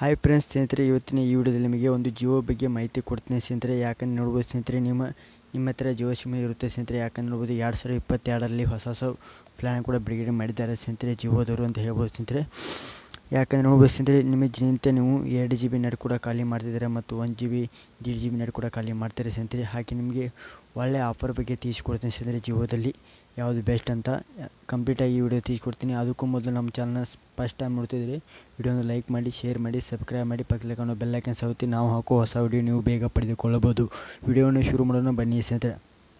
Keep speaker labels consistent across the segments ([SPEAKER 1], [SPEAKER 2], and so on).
[SPEAKER 1] hi friends ಸ್ನೇಹಿತರೆ ಇವತ್ತಿನ ಈ ವಿಡಿಯೋದಲ್ಲಿ ನಿಮಗೆ ಒಂದು ಜಿಯೋ ಬಗ್ಗೆ ಮಾಹಿತಿ ಕೊಡ್ತೀನಿ ಸ್ನೇಹಿತರೆ ಯಾಕಂದ್ರೆ ನೋಡ್ಬೋದು ಸ್ನೇಹಿತರೆ ನಿಮ್ಮ ನಿಮ್ಮ ಹತ್ರ ಜಿಯೋ ಸಿಮ್ ಇರುತ್ತೆ ಸ್ನೇಹಿತರೆ ಯಾಕಂದ್ರೆ ನೋಡ್ಬೋದು ಎರಡು ಸಾವಿರದ ಇಪ್ಪತ್ತೆರಡರಲ್ಲಿ ಹೊಸ ಹೊಸ ಪ್ಲ್ಯಾನ್ ಕೂಡ ಬಿಡುಗಡೆ ಮಾಡಿದ್ದಾರೆ ಸ್ನೇಹಿತರೆ ಜಿಯೋದವರು ಅಂತ ಹೇಳ್ಬೋದು ಸ್ನೇಹಿತರೆ ಯಾಕಂದರೆ ನೋಡ್ಬೋದು ಸ್ನೇಹಿತರೆ ನಿಮ್ಮ ದಿನನಿತ್ಯ ನೀವು ಎರಡು ಜಿ ಬಿ ನೆಟ್ ಕೂಡ ಖಾಲಿ ಮಾಡ್ತಿದ್ದಾರೆ ಮತ್ತು ಒಂದು ಜಿ ಬಿ ದೀಡ್ ಜಿ ಬಿ ನೆಟ್ ಕೂಡ ಖಾಲಿ ಮಾಡ್ತಾರೆ ಸ್ನೇಹಿತರೆ ಹಾಗೆ ನಿಮಗೆ ಒಳ್ಳೆಯ ಆಫರ್ ಬಗ್ಗೆ ತಿಳಿಸ್ಕೊಡ್ತೀನಿ ಸ್ನೇಹಿತರೆ ಜಿಯೋದಲ್ಲಿ ಯಾವುದು ಬೆಸ್ಟ್ ಅಂತ ಕಂಪ್ಲೀಟಾಗಿ ಈ ವಿಡಿಯೋ ತಿಳಿಸ್ಕೊಡ್ತೀನಿ ಅದಕ್ಕೂ ಮೊದಲು ನಮ್ಮ ಚಾನಲ್ನ ಫಸ್ಟ್ ಟೈಮ್ ನೋಡ್ತಿದ್ದೀರಿ ವಿಡಿಯೋನ ಲೈಕ್ ಮಾಡಿ ಶೇರ್ ಮಾಡಿ ಸಬ್ಸ್ಕ್ರೈಬ್ ಮಾಡಿ ಪಕ್ಕದಲ್ಲಿ ಕಾಣೋ ಬೆಲ್ಲೈಕನ್ ಸವತಿ ನಾವು ಹಾಕೋ ಹೊಸ ವಿಡಿಯೋ ನೀವು ಬೇಗ ಪಡೆದುಕೊಳ್ಳಬಹುದು ವಿಡಿಯೋವನ್ನು ಶುರು ಮಾಡೋಣ ಬನ್ನಿ ಸ್ನೇಹಿತರೆ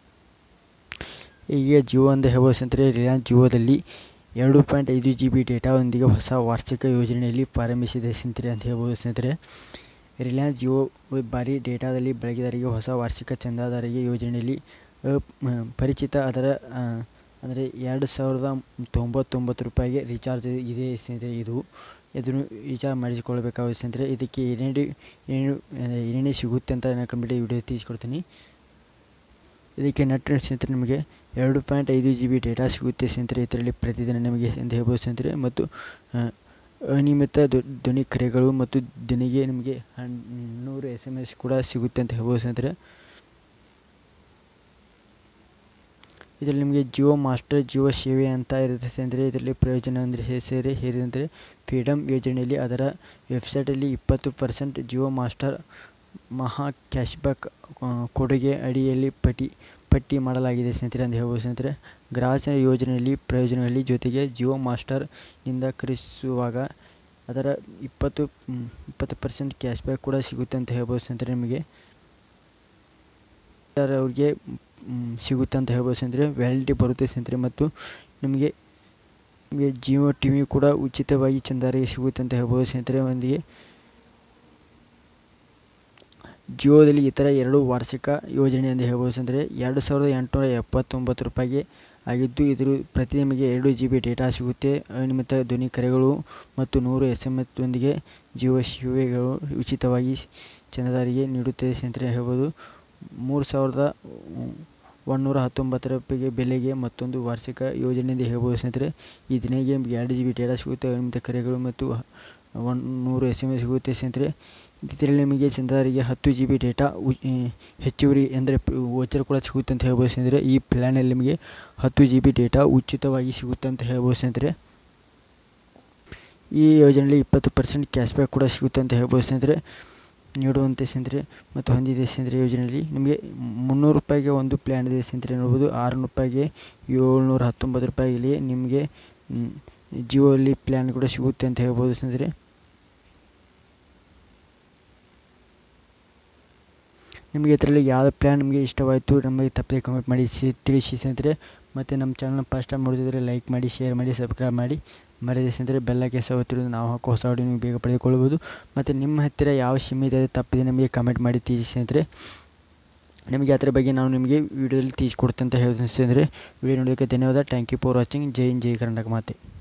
[SPEAKER 1] ಈಗ ಜಿಯೋ ಅಂತ ಹೇಳ್ಬೋದು ಸ್ನೇಹಿತರೆ ರಿಲಯನ್ಸ್ ಜಿಯೋದಲ್ಲಿ ಎರಡು ಪಾಯಿಂಟ್ ಐದು ಜಿ ಬಿ ಡೇಟಾದೊಂದಿಗೆ ಹೊಸ ವಾರ್ಷಿಕ ಯೋಜನೆಯಲ್ಲಿ ಪ್ರಾರಂಭಿಸಿದೆ ಸ್ನೇಹಿತರೆ ಅಂತ ಹೇಳ್ಬೋದು ಸ್ನೇಹಿತರೆ ರಿಲಯನ್ಸ್ ಜಿಯೋ ಬಾರಿ ಡೇಟಾದಲ್ಲಿ ಬಳಕೆದಾರರಿಗೆ ಹೊಸ ವಾರ್ಷಿಕ ಚಂದಾದಾರಿಗೆ ಯೋಜನೆಯಲ್ಲಿ ಪರಿಚಿತ ಅದರ ಅಂದರೆ ಎರಡು ಸಾವಿರದ ತೊಂಬತ್ತೊಂಬತ್ತು ರೂಪಾಯಿಗೆ ರೀಚಾರ್ಜ್ ಇದೆ ಸ್ನೇಹಿತರೆ ಇದು ಇದನ್ನು ರೀಚಾರ್ಜ್ ಮಾಡಿಸಿಕೊಳ್ಬೇಕಾಗುತ್ತೆ ಸ್ನೇಹಿತರೆ ಇದಕ್ಕೆ ಏನೇನು ಏನೇನು ಏನೇನೇ ಸಿಗುತ್ತೆ ಅಂತ ನಾನು ಕಂಪ್ಲೀಟ್ ವಿಡಿಯೋ ತಿಳಿಸ್ಕೊಡ್ತೀನಿ ಇದಕ್ಕೆ ನೆಟ್ ಸ್ನೇಹಿತರೆ ನಿಮಗೆ ಎರಡು ಪಾಯಿಂಟ್ ಐದು ಜಿ ಬಿ ಡೇಟಾ ಸಿಗುತ್ತೆ ಸ್ನೇಹಿತರೆ ಇದರಲ್ಲಿ ಪ್ರತಿದಿನ ನಿಮಗೆ ಅಂತ ಹೇಳ್ಬೋದು ಸ್ನೇಹಿತರೆ ಮತ್ತು ಅನಿಯಮಿತ ಧ್ವನಿ ಕರೆಗಳು ಮತ್ತು ದಿನಿಗೆ ನಿಮಗೆ ನೂರು ಎಸ್ ಎಮ್ ಎಸ್ ಕೂಡ ಸಿಗುತ್ತೆ ಅಂತ ಹೇಳ್ಬೋದು ಸ್ನೇಹಿತರೆ ಇದರಲ್ಲಿ ನಿಮಗೆ ಜಿಯೋ ಮಾಸ್ಟರ್ ಜಿಯೋ ಸೇವೆ ಅಂತ ಇರುತ್ತೆ ಸ್ನೇಹಿತರೆ ಇದರಲ್ಲಿ ಪ್ರಯೋಜನ ಅಂದರೆ ಸೇರಿ ಹೇರಿದಂದರೆ ಫ್ರೀಡಮ್ ಯೋಜನೆಯಲ್ಲಿ ಅದರ ವೆಬ್ಸೈಟಲ್ಲಿ ಇಪ್ಪತ್ತು ಪರ್ಸೆಂಟ್ ಜಿಯೋ ಮಾಸ್ಟರ್ ಮಹಾ ಕ್ಯಾಶ್ಬ್ಯಾಕ್ ಕೊಡುಗೆ ಅಡಿಯಲ್ಲಿ ಪಟ್ಟಿ ಪಟ್ಟಿ ಮಾಡಲಾಗಿದೆ ಸ್ನೇಹಿತರೆ ಅಂತ ಹೇಳ್ಬೋದು ಸ್ನೇಹಿತರೆ ಗ್ರಾಹಕ ಯೋಜನೆಯಲ್ಲಿ ಪ್ರಯೋಜನಗಳಲ್ಲಿ ಜೊತೆಗೆ ಜಿಯೋ ಮಾಸ್ಟರ್ನಿಂದ ಖರೀದಿಸುವಾಗ ಅದರ ಇಪ್ಪತ್ತು ಇಪ್ಪತ್ತು ಪರ್ಸೆಂಟ್ ಕ್ಯಾಶ್ಬ್ಯಾಕ್ ಕೂಡ ಸಿಗುತ್ತೆ ಅಂತ ಹೇಳ್ಬೋದು ಸ್ನೇಹಿತರೆ ನಿಮಗೆ ಅವ್ರಿಗೆ ಸಿಗುತ್ತೆ ಅಂತ ಹೇಳ್ಬೋದು ಸ್ನೇಹಿತರೆ ವ್ಯಾಲಿಡಿಟಿ ಬರುತ್ತೆ ಸ್ನೇಹಿತರೆ ಮತ್ತು ನಿಮಗೆ ನಿಮಗೆ ಜಿಯೋ ಟಿ ವಿ ಕೂಡ ಉಚಿತವಾಗಿ ಚಂದಾರಿಗೆ ಸಿಗುತ್ತೆ ಅಂತ ಹೇಳ್ಬೋದು ಸ್ನೇಹಿತರೆ ಒಂದಿಗೆ ಜಿಯೋದಲ್ಲಿ ಇತರ ಎರಡು ವಾರ್ಷಿಕ ಯೋಜನೆ ಎಂದು ಹೇಳ್ಬೋದು ಸ್ನೇಹಿತರೆ ಎರಡು ಸಾವಿರದ ಎಂಟುನೂರ ಎಪ್ಪತ್ತೊಂಬತ್ತು ರೂಪಾಯಿಗೆ ಆಗಿದ್ದು ಇದ್ರ ಪ್ರತಿ ನಿಮಗೆ ಎರಡು ಜಿ ಬಿ ಡೇಟಾ ಸಿಗುತ್ತೆ ಅನಿಯಮಿತ ಧ್ವನಿ ಕರೆಗಳು ಮತ್ತು ನೂರು ಎಸ್ ಎಮ್ ಎಸ್ದೊಂದಿಗೆ ಜಿಯೋ ಸೇವೆಗಳು ಉಚಿತವಾಗಿ ಚಂದಾದಾರಿಗೆ ನೀಡುತ್ತದೆ ಸ್ನೇಹಿತರೆ ಹೇಳ್ಬೋದು ಮೂರು ಸಾವಿರದ ಒಂದುನೂರ ಹತ್ತೊಂಬತ್ತು ರೂಪಾಯಿಗೆ ಬೆಲೆಗೆ ಮತ್ತೊಂದು ವಾರ್ಷಿಕ ಯೋಜನೆಯಿಂದ ಹೇಳ್ಬೋದು ಸ್ನೇಹಿತರೆ ಈ ದಿನಕ್ಕೆ ಎರಡು ಜಿ ಬಿ ಡೇಟಾ ಸಿಗುತ್ತೆ ಅನಿಯಮಿತ ಕರೆಗಳು ಮತ್ತು ಒನ್ ನೂರು ಎಸ್ ಎಮ್ ಎಸ್ ಸಿಗುತ್ತೆ ಸ್ನೇಹಿತರೆ ಇದರಲ್ಲಿ ನಿಮಗೆ ಚಂದಾದಾರಿಗೆ ಹತ್ತು ಜಿ ಬಿ ಡೇಟಾ ಹೆಚ್ಚುವರಿ ಅಂದರೆ ವೋಚರ್ ಕೂಡ ಸಿಗುತ್ತೆ ಅಂತ ಹೇಳ್ಬೋದು ಸ್ನೇಹಿತರೆ ಈ ಪ್ಲ್ಯಾನಲ್ಲಿ ನಿಮಗೆ ಹತ್ತು ಜಿ ಬಿ ಡೇಟಾ ಉಚಿತವಾಗಿ ಸಿಗುತ್ತೆ ಅಂತ ಹೇಳ್ಬೋದು ಸ್ನೇಹಿತರೆ ಈ ಯೋಜನೆಯಲ್ಲಿ ಇಪ್ಪತ್ತು ಪರ್ಸೆಂಟ್ ಕ್ಯಾಶ್ಬ್ಯಾಕ್ ಕೂಡ ಸಿಗುತ್ತೆ ಅಂತ ಹೇಳ್ಬೋದು ಸ್ನೇಹಿತರೆ ನೀಡುವಂತೆ ಸ್ನೇಹಿತರೆ ಮತ್ತು ಹೊಂದಿದೆ ಸ್ನೇಹಿತರೆ ಯೋಜನೆಯಲ್ಲಿ ನಿಮಗೆ ಮುನ್ನೂರು ರೂಪಾಯಿಗೆ ಒಂದು ಪ್ಲ್ಯಾನ್ ಇದೆ ಸ್ನೇಹಿತರೆ ನೋಡ್ಬೋದು ಆರುನೂರು ರೂಪಾಯಿಗೆ ಏಳ್ನೂರ ಹತ್ತೊಂಬತ್ತು ರೂಪಾಯಿಲಿ ನಿಮಗೆ ಜಿಯೋಲ್ಲಿ ಪ್ಲ್ಯಾನ್ ಕೂಡ ಸಿಗುತ್ತೆ ಅಂತ ಹೇಳ್ಬೋದು ಸ್ನೇಹಿತರೆ ನಿಮಗೆ ಇದರಲ್ಲಿ ಯಾವ ಪ್ಲ್ಯಾನ್ ನಿಮಗೆ ಇಷ್ಟವಾಯಿತು ನಮಗೆ ತಪ್ಪದೆ ಕಮೆಂಟ್ ಮಾಡಿ ತಿಳಿಸಿ ಸ್ನೇಹಿತರೆ ಮತ್ತು ನಮ್ಮ ಚಾನಲ್ನ ಫಸ್ಟ್ ಟೈಮ್ ನೋಡಿದರೆ ಲೈಕ್ ಮಾಡಿ ಶೇರ್ ಮಾಡಿ ಸಬ್ಸ್ಕ್ರೈಬ್ ಮಾಡಿ ಮರೆಯದೆ ಸ್ನೇಹಿತರೆ ಬೆಲ್ಲಕ್ಕೆ ಸವತ್ತಿರೋದು ನಾವು ಹಾಕೋ ಹೊಸ ವಿಡಿಯೋ ನೀವು ಬೇಗ ಪಡೆದುಕೊಳ್ಳಬಹುದು ಮತ್ತು ನಿಮ್ಮ ಹತ್ತಿರ ಯಾವ ಸಿಮ್ ಇದೆ ತಪ್ಪಿದೆ ನಮಗೆ ಕಮೆಂಟ್ ಮಾಡಿ ತಿಳಿಸಿ ಸ್ನೇಹಿತರೆ ನಿಮಗೆ ಅದರ ಬಗ್ಗೆ ನಾವು ನಿಮಗೆ ವಿಡಿಯೋದಲ್ಲಿ ತಿಳಿಸ್ಕೊಡ್ತೆ ಅಂತ ಹೇಳ್ತೀನಿ ಸ್ನೇಹಿತರೆ ವಿಡಿಯೋ ನೋಡೋಕ್ಕೆ ಧನ್ಯವಾದ ಥ್ಯಾಂಕ್ ಯು ಫಾರ್ ವಾಚಿಂಗ್ ಜೈ ಹಿಂದ್ ಜೈ ಕರ್ನಾಟಕ ಮಾತೆ